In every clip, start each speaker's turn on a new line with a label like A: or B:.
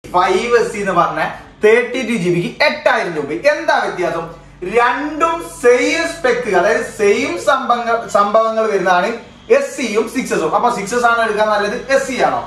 A: five S C എന്ന് പറഞ്ഞ thirty two G ബിക്ക് എട്ടായിരം രൂപ എന്താ വ്യത്യാസം രണ്ടും സെയിം സ്പെക്ക് അതായത് സെയിം സംഭവങ്ങൾ സംഭവങ്ങൾ വരുന്നതാണ് എസ് സിയും സിക്സസും അപ്പൊ സിക്സസ് ആണ് എടുക്കാൻ നല്ലത് എസ് സി ആണോ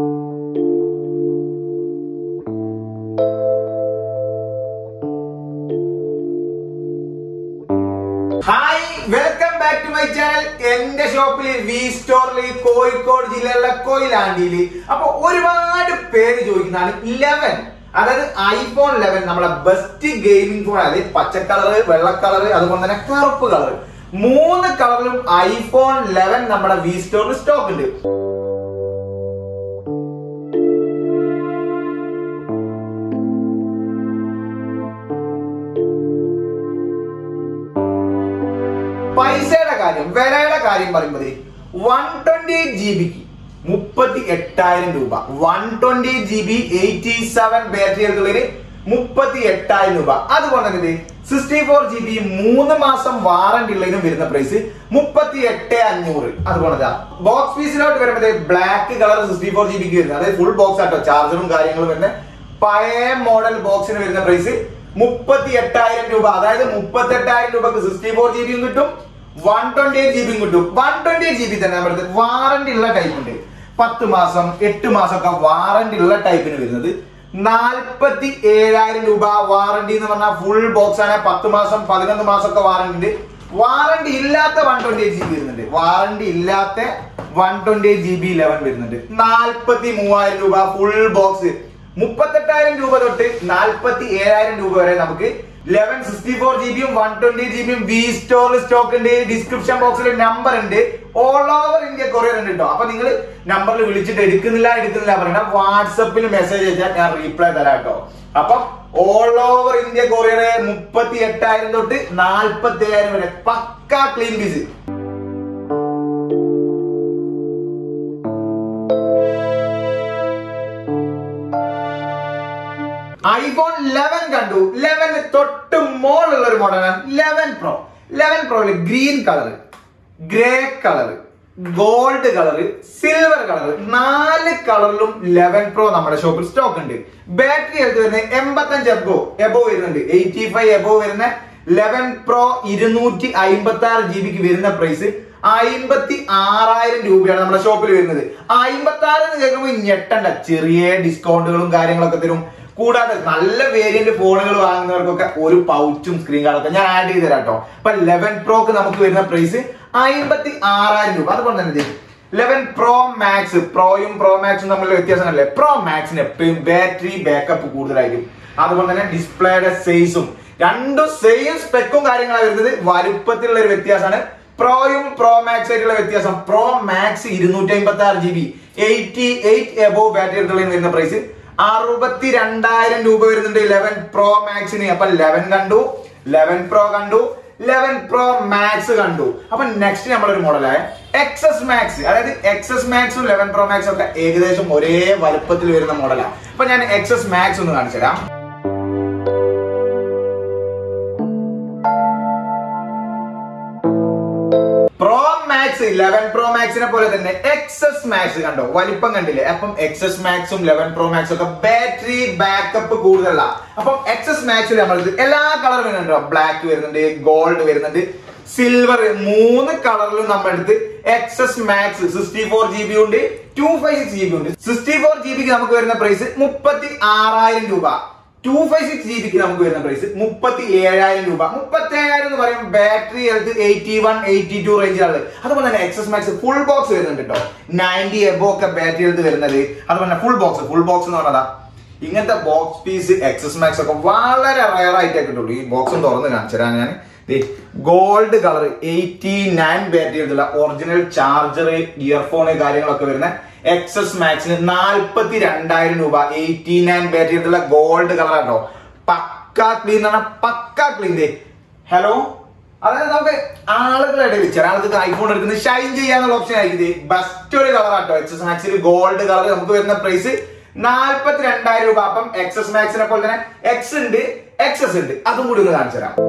A: hi welcome back to my channel എന്റെ ഷോപ്പിൽ വി സ്റ്റോറിൽ കോഴിക്കോട് ജില്ലയിലുള്ള കൊയിലാണ്ടിയിൽ അപ്പൊ ഒരുപാട് പേര് ചോദിക്കുന്നതാണ് ലെവൻ അതായത് ഐഫോൺ ലെവൻ നമ്മളെ ബെസ്റ്റ് ഗെയിമിംഗ് ഫോൺ അതായത് പച്ച കളറ് വെള്ള കളറ് അതുപോലെ തന്നെ കറുപ്പ് കളർ മൂന്ന് കളറിലും ഐഫോൺ ലെവൻ നമ്മുടെ വി സ്റ്റോറിൽ സ്റ്റോക്ക് ഉണ്ട് പൈസയുടെ കാര്യം വിലയുടെ കാര്യം പറയുമ്പോൾ വൺ ട്വന്റി ജി ബിക്ക് മുപ്പത്തി എട്ടായിരം രൂപ one twenty G B eighty seven ബാറ്ററികൾക്കുള്ളിൽ മുപ്പത്തി എട്ടായിരം രൂപ അതുപോലെ തന്നെ സിക്സ്റ്റി ഫോർ ജി ബി മൂന്ന് മാസം വാറന്റി ഉള്ളതിനും വരുന്ന പ്രൈസ് മുപ്പത്തി എട്ട് അഞ്ഞൂറ് അതുപോലെ ബോക്സ് പീസിലോട്ട് വരുമ്പോൾ black colour sixty four G ബിക്ക് വരുന്നത് അതായത് ഫുൾ ബോക്സ് ആട്ടോ ചാർജറും കാര്യങ്ങളും വരുന്ന പഴയ മോഡൽ ബോക്സിന് വരുന്ന പ്രൈസ് മുപ്പത്തി എട്ടായിരം രൂപ അതായത് മുപ്പത്തി എട്ടായിരം രൂപക്ക് സിക്സ്റ്റി ഫോർ ജി ബിയും കിട്ടും വൺ ട്വന്റി എയ്റ്റ് ജി ബിയും കിട്ടും one twenty eight G B തന്നെ നമ്മുടെ വാറന്റി ഉള്ള ടൈപ്പ് ഉണ്ട് പത്ത് മാസം എട്ട് മാസം ഒക്കെ വാറന്റി ഉള്ള ടൈപ്പിന് വരുന്നത് നാൽപ്പത്തി ഏഴായിരം രൂപ വാറന്റി എന്ന് പറഞ്ഞാൽ ഫുൾ ബോക്സ് ആണ് പത്ത് മാസം പതിനൊന്ന് മാസം ഒക്കെ വാറന്റി ഉണ്ട് വാറന്റി ഇല്ലാത്ത one twenty eight G B വരുന്നുണ്ട് വാറന്റി ഇല്ലാത്ത one twenty eight G B Eleven വരുന്നുണ്ട് നാൽപ്പത്തി മൂവായിരം രൂപ ഫുൾ ബോക്സ് മുപ്പത്തെട്ടായിരം രൂപ തൊട്ട് നാൽപ്പത്തി ഏഴായിരം രൂപ വരെ നമുക്ക് ലെവൻ സിക്സ്റ്റി ഫോർ ജി ബിയും വൺ ട്വന്റി ജി ബിയും വി സ്റ്റോറിൽ സ്റ്റോക്ക് ഉണ്ട് ഡിസ്ക്രിപ്ഷൻ ബോക്സിൽ നമ്പർ ഉണ്ട് ഓൾ ഓവർ ഇന്ത്യ കൊറിയർ ഉണ്ട് കേട്ടോ അപ്പൊ നിങ്ങൾ നമ്പറിൽ വിളിച്ചിട്ട് എടുക്കുന്നില്ല എടുക്കുന്നില്ല പറയണ വാട്സപ്പിൽ മെസ്സേജ് അയച്ചാൽ ഞാൻ റീപ്ലൈ തരാം കേട്ടോ അപ്പം ഓൾ ഓവർ ഇന്ത്യ കൊറിയർ മുപ്പത്തി എട്ടായിരം തൊട്ട് നാൽപ്പത്തി ഏഴായിരം വരെ പക്ക ക്ലീൻ പീസ് ഐഫോൺ ലെവൻ കണ്ടു ലെവന് തൊട്ട് മോളുള്ള ഒരു മോഡലാണ് ലെവൻ പ്രോ ലെവൻ പ്രോയില് green colour grey colour gold colour silver colour നാല് കളറിലും ലെവൻ പ്രോ നമ്മുടെ ഷോപ്പിൽ സ്റ്റോക്ക് ഉണ്ട് ബാറ്ററി എടുത്ത് വരുന്നത് എൺപത്തഞ്ച് എബോ എബോ വരുന്നുണ്ട് എയ്റ്റി ഫൈവ് എബോ വരുന്ന ലെവൻ പ്രോ ഇരുന്നൂറ്റി അമ്പത്തി ആറ് ജി ബിക്ക് വരുന്ന പ്രൈസ് അമ്പത്തി ആറായിരം രൂപയാണ് നമ്മുടെ ഷോപ്പിൽ വരുന്നത് അമ്പത്തി ആറ് എന്ന് കേൾക്കുമ്പോൾ ഞെട്ടണ്ട ചെറിയ ഡിസ്കൗണ്ടുകളും കാര്യങ്ങളൊക്കെ തരും കൂടാതെ നല്ല വേരിയന്റ് ഫോണുകൾ വാങ്ങുന്നവർക്കൊക്കെ ഒരു പൗച്ചും സ്ക്രീൻ കാർഡൊക്കെ ഞാൻ ആഡ് ചെയ്ത് തരാം കേട്ടോ അപ്പൊ ലെവൻ പ്രോക്ക് നമുക്ക് വരുന്ന പ്രൈസ് അമ്പത്തി ആറായിരം രൂപ അതുപോലെ തന്നെ ലെവൻ പ്രോ മാക്സ് പ്രോയും പ്രോ മാക്സും തമ്മിലുള്ള വ്യത്യാസമല്ലേ പ്രോ മാക്സിന് എപ്പോഴും ബാറ്ററി ബാക്കപ്പ് കൂടുതലായിരിക്കും അതുപോലെ തന്നെ ഡിസ്പ്ലേയുടെ സൈസും രണ്ടും സെയിം സ്പെക്കും കാര്യങ്ങളാണ് വരുന്നത് വലുപ്പത്തിലുള്ള ഒരു വ്യത്യാസമാണ് പ്രോയും പ്രോ മാക്സ് ആയിട്ടുള്ള വ്യത്യാസം പ്രോ മാക്സ് ഇരുന്നൂറ്റി അമ്പത്തി ആറ് G B eighty eight above battery എടുത്തുള്ള വരുന്ന പ്രൈസ് അറുപത്തി രണ്ടായിരം രൂപ വരുന്നുണ്ട് ലെവൻ പ്രോ മാക്സിന് അപ്പൊ ലെവൻ കണ്ടു ലെവൻ പ്രോ കണ്ടു ലെവൻ പ്രോ മാക്സ് കണ്ടു അപ്പൊ നെക്സ്റ്റ് നമ്മളൊരു മോഡലായ എക്സസ് മാക്സ് അതായത് എക്സസ് മാക്സും ലെവൻ പ്രോ മാക്സും ഒക്കെ ഏകദേശം ഒരേ വലുപ്പത്തിൽ വരുന്ന മോഡലാണ് അപ്പൊ ഞാൻ എക്സസ് മാക്സ് ഒന്ന് കാണിച്ചു തരാം പ്രോ മാക്സ് ലെവൻ പ്രോ മാക്സിനെ പോലെ തന്നെ എക്സസ് മാക്സ് കണ്ടോ വലിപ്പം കണ്ടില്ലേ അപ്പം എക്സസ് മാക്സും ലെവൻ പ്രോ മാക്സും ഒക്കെ ബാറ്ററി ബാക്കപ്പ് കൂടുതലല്ല അപ്പം എക്സസ് മാക്സിൽ നമ്മൾക്ക് എല്ലാ കളർ വരുന്നുണ്ടോ ബ്ലാക്ക് വരുന്നുണ്ട് ഗോൾഡ് വരുന്നുണ്ട് സിൽവർ മൂന്ന് കളറിലും നമ്മുടെ അടുത്ത് XS max sixty four G B ഉണ്ട് two five six G B ഉണ്ട് സിക്സ്റ്റി ഫോർ ജി ബിക്ക് നമുക്ക് വരുന്ന പ്രൈസ് മുപ്പത്തി ആറായിരം രൂപ ടു ഫൈവ് സിക്സ് ജി ബിക്ക് നമുക്ക് വരുന്ന പ്രൈസ് മുപ്പത്തി ഏഴായിരം രൂപ മുപ്പത്തി ഏഴായിരം എന്ന് പറയുമ്പോൾ ബാറ്ററി എടുത്ത് എയ്റ്റി വൺ എയ്റ്റി ടു റേഞ്ചിലാണ് അതുപോലെ തന്നെ എക്സസ് മാക്സ് ഫുൾ ബോക്സ് വരുന്നുണ്ട് കേട്ടോ നയൻറ്റി എബോ ഒക്കെ ബാറ്ററി എടുത്ത് വരുന്നത് അതുപോലെ തന്നെ ഫുൾ ബോക്സ് ഫുൾ ബോക്സ് എന്ന് പറഞ്ഞതാ ഇങ്ങനത്തെ ബോക്സ് പീസ് എക്സസ് മാക്സ് ഒക്കെ വളരെ റയർ ആയിട്ടേ കിട്ടുള്ളൂ ഈ ബോക്സും തുറന്ന് കാണിച്ചു തരാം ഞാൻ gold colour eighty nine battery എടുത്തുള്ള ഒറിജിനൽ ചാർജർ ഇയർഫോൺ കാര്യങ്ങളൊക്കെ വരുന്ന എക്സസ് മാക്സിന് നാൽപ്പത്തി രണ്ടായിരം രൂപ എയ്റ്റി നയൻ ബാറ്ററി എടുത്തുള്ള ഗോൾഡ് കളർ ആട്ടോ പക്ക ക്ലീൻ എന്ന് പറഞ്ഞാൽ പക്ക ക്ലീൻ ഹലോ അതായത് നമുക്ക് ആളുകളുടെ ഇടയിൽ ചില ആൾക്ക് ഐഫോൺ എടുക്കുന്നത് ഷൈൻ ചെയ്യാന്നുള്ള ഓപ്ഷൻ ആയിരിക്കും ബെസ്റ്റ് ഒരു കളർ ആട്ടോ എക്സസ് മാക്സിൽ ഗോൾഡ് കളർ നമുക്ക് വരുന്ന പ്രൈസ് നാൽപ്പത്തി രണ്ടായിരം രൂപ അപ്പം എക്സസ് മാക്സിനെ പോലെ തന്നെ എക്സ് ഉണ്ട് എക്സസ് ഉണ്ട് അതും കൂടി ഒന്ന് കാണിച്ചു തരാം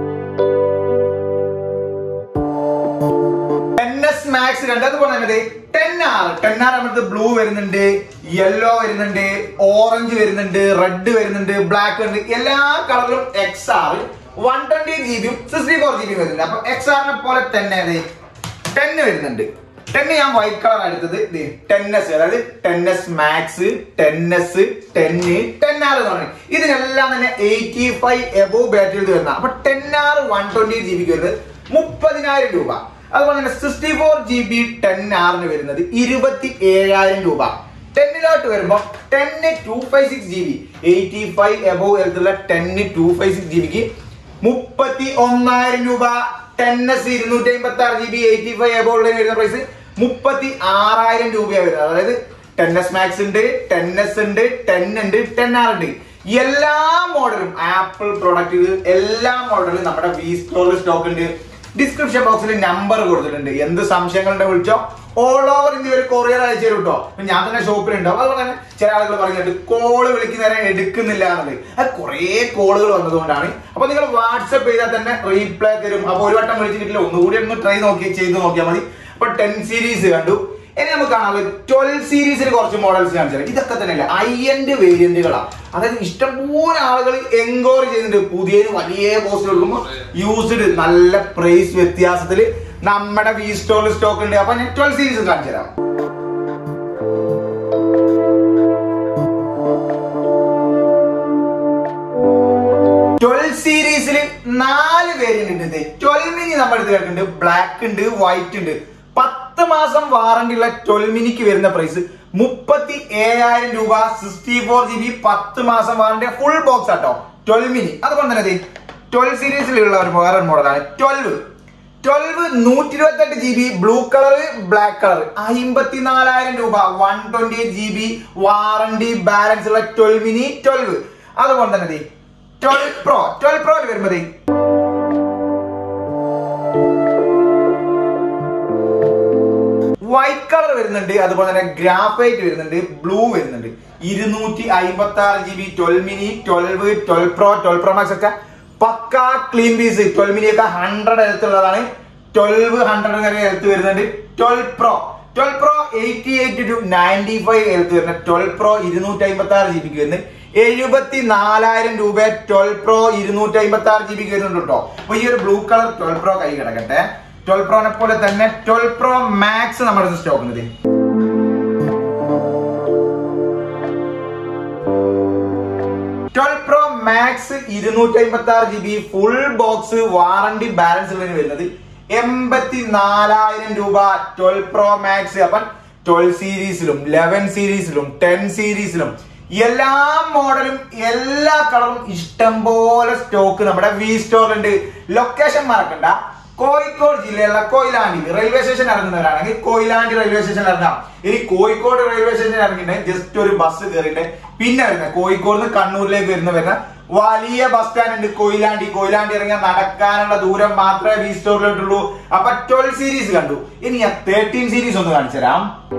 A: എൻ എസ് മാക്സ് കണ്ട് അതുപോലെ തന്നെ ടെൻ ആർ ടെൻ ആർ നമുക്ക് ബ്ലൂ വരുന്നുണ്ട് യെല്ലോ വരുന്നുണ്ട് ഓറഞ്ച് വരുന്നുണ്ട് റെഡ് വരുന്നുണ്ട് ബ്ലാക്ക് വരുന്നുണ്ട് എല്ലാ കളറിലും X R one twenty G ബിയും സിക്സ്റ്റി ഫോർ ജി ബിയും വരുന്നുണ്ട് അപ്പൊ എക്സ് ആറിനെ പോലെ തന്നെ ടെന്ന് വരുന്നുണ്ട് ടെന്ന് ഞാൻ വൈറ്റ് കളർ എടുത്തത് ടെൻ എസ് അതായത് ten S max ten S ten ten R എന്ന് പറഞ്ഞു ഇതിനെല്ലാം തന്നെ എയ്റ്റി ഫൈവ് എബോ ബാറ്ററി വരുന്ന അപ്പൊ ten R one twenty G ബിക്ക് വരുന്നത് മുപ്പതിനായിരം രൂപ അതുപോലെ തന്നെ sixty four G B ten ആറിന് വരുന്നത് ഇരുപത്തി ഏഴായിരം രൂപ ടെന്നിലോട്ട് വരുമ്പോൾ ten two five six G B eighty five above എടുത്തുള്ള ten two five six G ബിക്ക് മുപ്പത്തി ഒന്നായിരം രൂപ ടെൻ എസ് ഇരുന്നൂറ്റി അമ്പത്തി ആറ് G B eighty five above ഉള്ളതിന് വരുന്ന പ്രൈസ് മുപ്പത്തി ആറായിരം രൂപയാണ് വരുന്നത് അതായത് ടെൻ എസ് മാക്സ് ഉണ്ട് ടെൻ എസ് ഉണ്ട് ടെൻ ഉണ്ട് ടെൻ ആർ ഉണ്ട് എല്ലാ മോഡലും ആപ്പിൾ പ്രൊഡക്റ്റ് എല്ലാ മോഡലും നമ്മുടെ വി സ്റ്റോറിൽ സ്റ്റോക്ക് ഉണ്ട് ഡിസ്ക്രിപ്ഷൻ ബോക്സിൽ നമ്പർ കൊടുത്തിട്ടുണ്ട് എന്ത് സംശയങ്ങളുടെ വിളിച്ചോ ഓൾ ഓവർ ഇന്ത്യ ഒരു കൊറിയർ അയച്ചു തരും കേട്ടോ ഇപ്പൊ ഞാൻ തന്നെ ഷോപ്പിലുണ്ടാവും അതുപോലെ തന്നെ ചില ആളുകൾ പറഞ്ഞിട്ട് കോള് വിളിക്കുന്നേരം എടുക്കുന്നില്ല എന്നുള്ളത് അത് കുറേ കോളുകൾ വന്നതുകൊണ്ടാണ് അപ്പൊ നിങ്ങൾ വാട്സപ്പ് ചെയ്താൽ തന്നെ റീപ്ലൈ തരും അപ്പൊ ഒരു വട്ടം വിളിച്ചിട്ടില്ല ഒന്നുകൂടി ഒന്ന് ട്രൈ നോക്കി ചെയ്ത് നോക്കിയാൽ മതി അപ്പൊ ടെൻ സീരീസ് കണ്ടു ഇനി നമുക്ക് കാണാം ട്വൽവ് സീരീസിൽ കുറച്ച് മോഡൽസ് കാണിച്ചാൽ ഇതൊക്കെ തന്നെയല്ല ഐ എൻഡ് വേരിയന്റുകളാണ് അതായത് ഇഷ്ടംപോലെ ആളുകൾ എൻക്വയറി ചെയ്യുന്നുണ്ട് പുതിയ വലിയ പോസ്റ്റ് കൊടുക്കുമ്പോൾ യൂസ്ഡ് നല്ല പ്രൈസ് വ്യത്യാസത്തിൽ നമ്മുടെ വി സ്റ്റോറിൽ സ്റ്റോക്ക് ഉണ്ട് അപ്പൊ ഞാൻ ട്വൽവ് സീരീസ് കാണിച്ചു തരാം ട്വൽവ് സീരീസിൽ നാല് വേരിയന്റ് ഉണ്ട് ട്വൽവ് മിനി നമ്മുടെ അടുത്ത് കിടക്കുന്നുണ്ട് ബ്ലാക്ക് ഉണ്ട് വൈറ്റ് ഉണ്ട് പത്ത് മാസം വാറണ്ടി ഉള്ള ട്വൽവ് മിനിക്ക് വരുന്ന പ്രൈസ് മുപ്പത്തി ഏഴായിരം രൂപ സിക്സ്റ്റി ഫോർ ജി ബി പത്ത് മാസം വാറണ്ടി ഫുൾ ബോക്സ് ആട്ടോ ട്വൽവ് മിനി അതുകൊണ്ട് തന്നെ ട്വൽവ് സീരീസിലുള്ള ഒരു വേറെ മോഡലാണ് ട്വൽവ് ട്വൽവ് നൂറ്റി ഇരുപത്തി എട്ട് G B blue colour black colour അമ്പത്തിനാലായിരം രൂപ one twenty G B warranty balance ഉള്ള ട്വൽവ് മിനി ട്വൽവ് അതുപോലെ തന്നെ ട്വൽവ് പ്രോ ട്വൽവ് പ്രോയിൽ വരുമ്പോൾ വൈറ്റ് കളർ വരുന്നുണ്ട് അതുപോലെ തന്നെ ഗ്രാഫൈറ്റ് വരുന്നുണ്ട് ബ്ലൂ വരുന്നുണ്ട് ഇരുന്നൂറ്റി അമ്പത്തി ആറ് G B twelve mini twelve twelve pro twelve pro max ഒക്കെ പക്ക ക്ലീൻ പീസ് ട്വൽവ് മിനി ഒക്കെ ഹൺഡ്രഡ് എടുത്തുള്ളതാണ് ട്വൽവ് ഹൺഡ്രഡ് വരെ എടുത്ത് വരുന്നുണ്ട് twelve pro twelve pro eighty eight to ninety five എടുത്ത് വരുന്നത് ട്വൽവ് പ്രോ ഇരുന്നൂറ്റി അമ്പത്തി ആറ് ജി ബിക്ക് വരുന്നത് എഴുപത്തി നാലായിരം രൂപ ട്വൽവ് പ്രോ ഇരുന്നൂറ്റി അമ്പത്തി ആറ് ജി ബിക്ക് വരുന്നുണ്ട് കേട്ടോ അപ്പൊ ഈ ഒരു ബ്ലൂ കളർ ട്വൽവ് പ്രോ കൈ കിടക്കട്ടെ ട്വൽവ് പ്രോനെ പോലെ തന്നെ ട്വൽവ് പ്രോ മാക്സ് നമ്മുടെ സ്റ്റോക്ക് ഉണ്ട് ട്വൽവ് പ്രോ മാക്സ് ഇരുന്നൂറ്റി അമ്പത്തി ആറ് G B full box warranty balance ഉള്ളതിന് വരുന്നത് എൺപത്തി നാലായിരം രൂപ ട്വൽവ് പ്രോ മാക്സ് അപ്പം ട്വൽവ് സീരീസിലും ലെവൻ സീരീസിലും ടെൻ സീരീസിലും എല്ലാ മോഡലും എല്ലാ കളറും ഇഷ്ടം പോലെ സ്റ്റോക്ക് നമ്മുടെ വി സ്റ്റോറിലുണ്ട് ലൊക്കേഷൻ മറക്കണ്ട കോഴിക്കോട് ജില്ലയിലുള്ള കൊയിലാണ്ടി റെയിൽവേ സ്റ്റേഷൻ ഇറങ്ങുന്നവരാണെങ്കിൽ കൊയിലാണ്ടി റെയിൽവേ സ്റ്റേഷൻ ഇറങ്ങാം ഇനി കോഴിക്കോട് റെയിൽവേ സ്റ്റേഷൻ ഇറങ്ങിയിട്ട് ജസ്റ്റ് ഒരു ബസ് കയറിയിട്ട് പിന്നെ വരുന്നത് കോഴിക്കോട് നിന്ന് കണ്ണൂരിലേക്ക് വരുന്ന വരുന്ന വലിയ ബസ് സ്റ്റാൻഡ് ഉണ്ട് കൊയിലാണ്ടി കൊയിലാണ്ടി ഇറങ്ങിയാൽ നടക്കാനുള്ള ദൂരം മാത്രമേ വി സ്റ്റോറിലോട്ടുള്ളൂ അപ്പൊ ട്വൽവ് സീരീസ് കണ്ടു ഇനി ഞാൻ തേർട്ടീൻ സീരീസ് ഒന്ന് കാണിച്ചു തരാം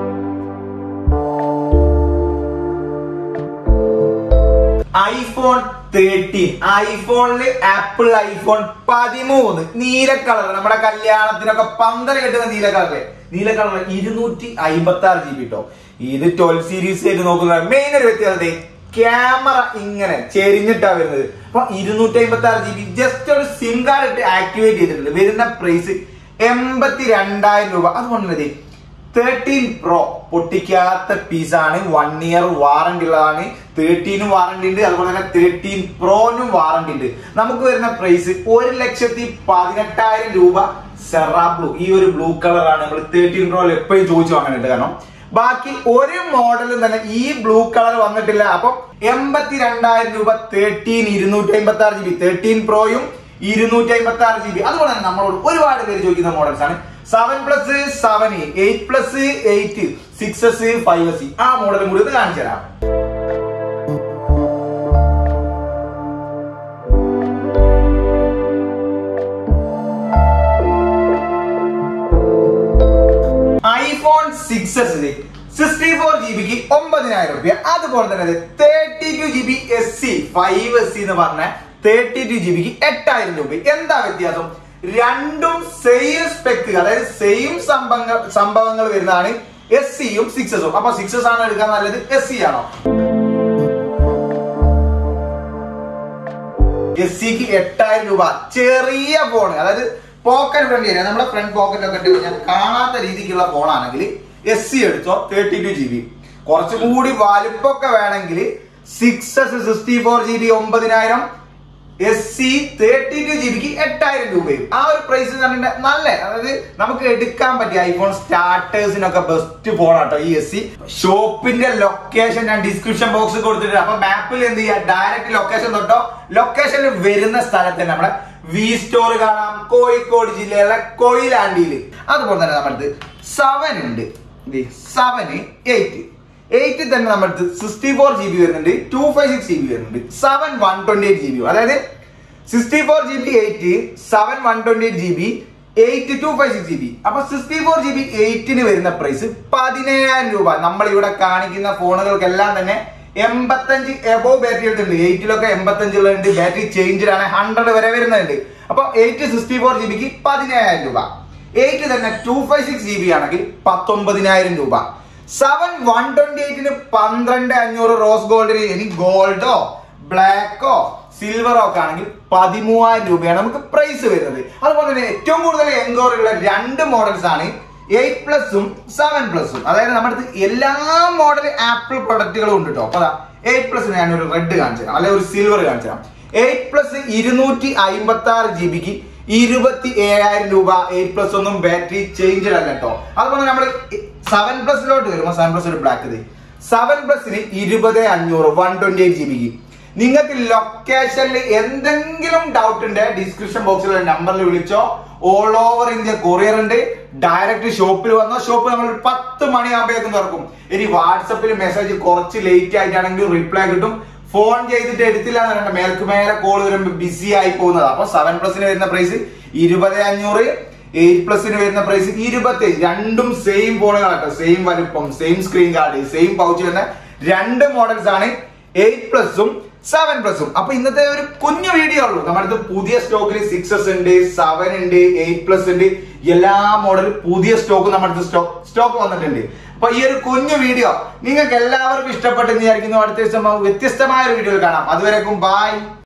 A: ഐഫോൺ തേർട്ടീൻ ഐഫോണില് ആപ്പിൾ ഐഫോൺ പതിമൂന്ന് നീല കളർ നമ്മുടെ കല്യാണത്തിനൊക്കെ പന്തൽ കെട്ടുന്ന നീല കളറ് നീല കളർ ഇരുന്നൂറ്റി അമ്പത്തി ആറ് ജി ബി കേട്ടോ ഇത് ട്വൽവ് സീരീസ് ആയിട്ട് നോക്കുന്ന മെയിൻ ഒരു വ്യത്യാസത്തെ ക്യാമറ ഇങ്ങനെ ചെരിഞ്ഞിട്ടാ വരുന്നത് അപ്പൊ ഇരുന്നൂറ്റി അമ്പത്തി ആറ് ജി ബി ജസ്റ്റ് ഒരു സിം കാർഡ് ഇട്ട് ആക്ടിവേറ്റ് ചെയ്തിട്ടുണ്ട് വരുന്ന പ്രൈസ് എൺപത്തി രണ്ടായിരം രൂപ അതുകൊണ്ട് മതി തേർട്ടീൻ പ്രോ പൊട്ടിക്കാത്ത പീസാണ് വൺ ഇയർ വാറണ്ടി ഉള്ളതാണ് തേർട്ടീനും വാറണ്ടി ഉണ്ട് അതുപോലെ തന്നെ തേർട്ടീൻ പ്രോനും വാറണ്ടി ഉണ്ട് നമുക്ക് വരുന്ന പ്രൈസ് ഒരു ലക്ഷത്തി പതിനെട്ടായിരം രൂപ സെറാ ബ്ലൂ ഈ ഒരു ബ്ലൂ കളറാണ് നമ്മൾ തേർട്ടീൻ പ്രോയിൽ എപ്പോഴും ചോദിച്ചു വാങ്ങാനുണ്ട് കാരണം ബാക്കി ഒരു മോഡലും തന്നെ ഈ ബ്ലൂ കളർ വന്നിട്ടില്ല അപ്പം എൺപത്തി രണ്ടായിരം രൂപ തേർട്ടീൻ ഇരുന്നൂറ്റി അമ്പത്തി ആറ് ജി ബി തേർട്ടീൻ പ്രോയും ഇരുന്നൂറ്റി അമ്പത്തി ആറ് ജി ബി അതുപോലെ തന്നെ നമ്മളോട് ഒരുപാട് പേര് ചോദിക്കുന്ന മോഡൽസ് ആണ് seven plus seven eight plus eight six S five S ആ മോഡലും കൂടി ഒന്ന് കാണിച്ചു തരാം iPhone six S sixty four G ബിക്ക് ഒമ്പതിനായിരം രൂപ അതുപോലെ തന്നെ thirty two G B S C five S C എന്ന് പറഞ്ഞ തേർട്ടി ടു ജി ബിക്ക് എട്ടായിരം രൂപ എന്താ വ്യത്യാസം രണ്ടും സെയിം സ്പെക്ക് അതായത് സെയിം സംഭവങ്ങൾ സംഭവങ്ങൾ വരുന്നതാണ് എസ് സിയും സിക്സസും അപ്പൊ സിക്സസ് ആണ് എടുക്കാൻ നല്ലത് എസ് സി ആണോ എസ് സിക്ക് എട്ടായിരം രൂപ ചെറിയ ഫോൺ അതായത് പോക്കറ്റ് ഫ്രണ്ട്ലി ആണ് നമ്മുടെ ഫ്രണ്ട് പോക്കറ്റിലൊക്കെ ഇട്ട് കഴിഞ്ഞാൽ കാണാത്ത രീതിക്കുള്ള ഫോണാണെങ്കിൽ എസ് സി എടുത്തോ തേർട്ടി ടു ജി ബി കുറച്ചും കൂടി വലുപ്പമൊക്കെ വേണമെങ്കിൽ six S sixty four G B ഒമ്പതിനായിരം S C thirty two G ബിക്ക് എട്ടായിരം രൂപയും ആ ഒരു പ്രൈസ് പറഞ്ഞിട്ട് നല്ല അതായത് നമുക്ക് എടുക്കാൻ പറ്റിയ ഐഫോൺ സ്റ്റാർട്ടേഴ്സിനൊക്കെ ബെസ്റ്റ് ഫോൺ ആട്ടോ ഈ എസ് സി ഷോപ്പിന്റെ ലൊക്കേഷൻ ഞാൻ ഡിസ്ക്രിപ്ഷൻ ബോക്സ് കൊടുത്തിട്ടുണ്ട് അപ്പൊ മാപ്പിൽ എന്ത് ചെയ്യുക ഡയറക്റ്റ് ലൊക്കേഷൻ തൊട്ടോ ലൊക്കേഷനിൽ വരുന്ന സ്ഥലത്ത് തന്നെ നമ്മുടെ വി സ്റ്റോർ കാണാം കോഴിക്കോട് ജില്ലയിലെ കൊയിലാണ്ടിയിൽ അതുപോലെ തന്നെ നമ്മുടെ സെവൻ ഉണ്ട് സെവന് എയ്റ്റ് എയ്റ്റ് തന്നെ നമ്മുടെ സിക്സ്റ്റി ഫോർ ജി ബി വരുന്നുണ്ട് two five six G B വരുന്നുണ്ട് seven one twenty eight G B അതായത് sixty four G B eight seven one twenty eight G B eight two five six G B അപ്പൊ sixty four G B എയ്റ്റിന് വരുന്ന price പതിനേഴായിരം രൂപ നമ്മൾ ഇവിടെ കാണിക്കുന്ന ഫോണുകൾക്കെല്ലാം തന്നെ എൺപത്തഞ്ച് എബോ ബാറ്ററി ഉണ്ട് എയ്റ്റിലൊക്കെ എൺപത്തഞ്ചുള്ളുണ്ട് ബാറ്ററി ചേഞ്ചിലാണ് ഹൺഡ്രഡ് വരെ വരുന്നുണ്ട് അപ്പൊ എയ്റ്റ് സിക്സ്റ്റി ഫോർ ജി ബിക്ക് പതിനേഴായിരം രൂപ എയ്റ്റ് തന്നെ two five six G B ആണെങ്കിൽ പത്തൊമ്പതിനായിരം രൂപ സെവൻ വൺ ട്വന്റി എയ്റ്റിന് പന്ത്രണ്ട് അഞ്ഞൂറ് റോസ് ഗോൾഡിന് ഇനി ഗോൾഡോ ബ്ലാക്കോ സിൽവറോ ഒക്കെ ആണെങ്കിൽ പതിമൂവായിരം രൂപയാണ് നമുക്ക് പ്രൈസ് വരുന്നത് അതുപോലെ തന്നെ ഏറ്റവും കൂടുതൽ എൻകോറുള്ള രണ്ട് മോഡൽസ് ആണ് എയ്റ്റ് പ്ലസും സെവൻ പ്ലസും അതായത് നമ്മുടെ അടുത്ത് എല്ലാ മോഡൽ ആപ്പിൾ പ്രൊഡക്റ്റുകളും ഉണ്ട് കേട്ടോ അപ്പൊ എയ്റ്റ് പ്ലസിന് ഞാൻ ഒരു റെഡ് കാണിച്ചു തരാം അല്ലെങ്കിൽ ഒരു സിൽവർ കാണിച്ചു തരാം എയ്റ്റ് പ്ലസ് ഇരുന്നൂറ്റി അമ്പത്തി ആറ് ജി ബിക്ക് ഇരുപത്തി ഏഴായിരം രൂപ എയ്റ്റ് പ്ലസ് ഒന്നും ബാറ്ററി ചേഞ്ച് അല്ല കേട്ടോ അതുപോലെ നമ്മൾ സെവൻ പ്ലസിലോട്ട് വരുമ്പോൾ സെവൻ പ്ലസ് ഒരു ബ്ലാക്ക് ഇത് സെവൻ പ്ലസിന് ഇരുപത് അഞ്ഞൂറ് വൺ ട്വന്റി എയ്റ്റ് ജി ബിക്ക് നിങ്ങൾക്ക് ലൊക്കേഷനിൽ എന്തെങ്കിലും ഡൗട്ട് ഉണ്ട് ഡിസ്ക്രിപ്ഷൻ ബോക്സിലുള്ള നമ്പറിൽ വിളിച്ചോ ഓൾ ഓവർ ഇന്ത്യ കൊറിയർ ഉണ്ട് ഡയറക്റ്റ് ഷോപ്പിൽ വന്നോ ഷോപ്പ് നമ്മൾ ഒരു പത്ത് മണിയാകുമ്പോഴേക്കും തുറക്കും ഇനി വാട്സപ്പിൽ മെസ്സേജ് കുറച്ച് ലേറ്റ് ആയിട്ടാണെങ്കിൽ റിപ്ലൈ കിട്ടും ഫോൺ ചെയ്തിട്ട് എടുത്തില്ല എന്ന് പറഞ്ഞാൽ മേൽക്ക് മേലെ കോൾ വരുമ്പോൾ ബിസി ആയി പോകുന്നത് അപ്പൊ സെവൻ പ്ലസിന് വരുന്ന പ്രൈസ് ഇരുപത് അഞ്ഞൂറ് എയ്റ്റ് പ്ലസിന് വരുന്ന പ്രൈസ് ഇരുപത്തി രണ്ടും സെയിം ഫോണുകളാട്ടോ സെയിം വലുപ്പം same screen guard same pouch വരുന്ന രണ്ട് മോഡൽസ് ആണ് എയ്റ്റ് പ്ലസും സെവൻ പ്ലസും അപ്പൊ ഇന്നത്തെ ഒരു കുഞ്ഞു വീഡിയോ ഉള്ളൂ നമ്മുടെ അടുത്ത് പുതിയ സ്റ്റോക്കിൽ സിക്സസ് ഉണ്ട് സെവൻ ഉണ്ട് എയ്റ്റ് പ്ലസ് ഉണ്ട് എല്ലാ മോഡലും പുതിയ സ്റ്റോക്ക് നമ്മുടെ അടുത്ത് സ്റ്റോക്ക് സ്റ്റോക്ക് വന്നിട്ടുണ്ട് അപ്പൊ ഈ ഒരു കുഞ്ഞു വീഡിയോ നിങ്ങൾക്ക് എല്ലാവർക്കും ഇഷ്ടപ്പെട്ടെന്ന് വിചാരിക്കുന്നു അടുത്ത ദിവസം വ്യത്യസ്തമായ ഒരു വീഡിയോ കാണാം അതുവരേക്കും ബൈ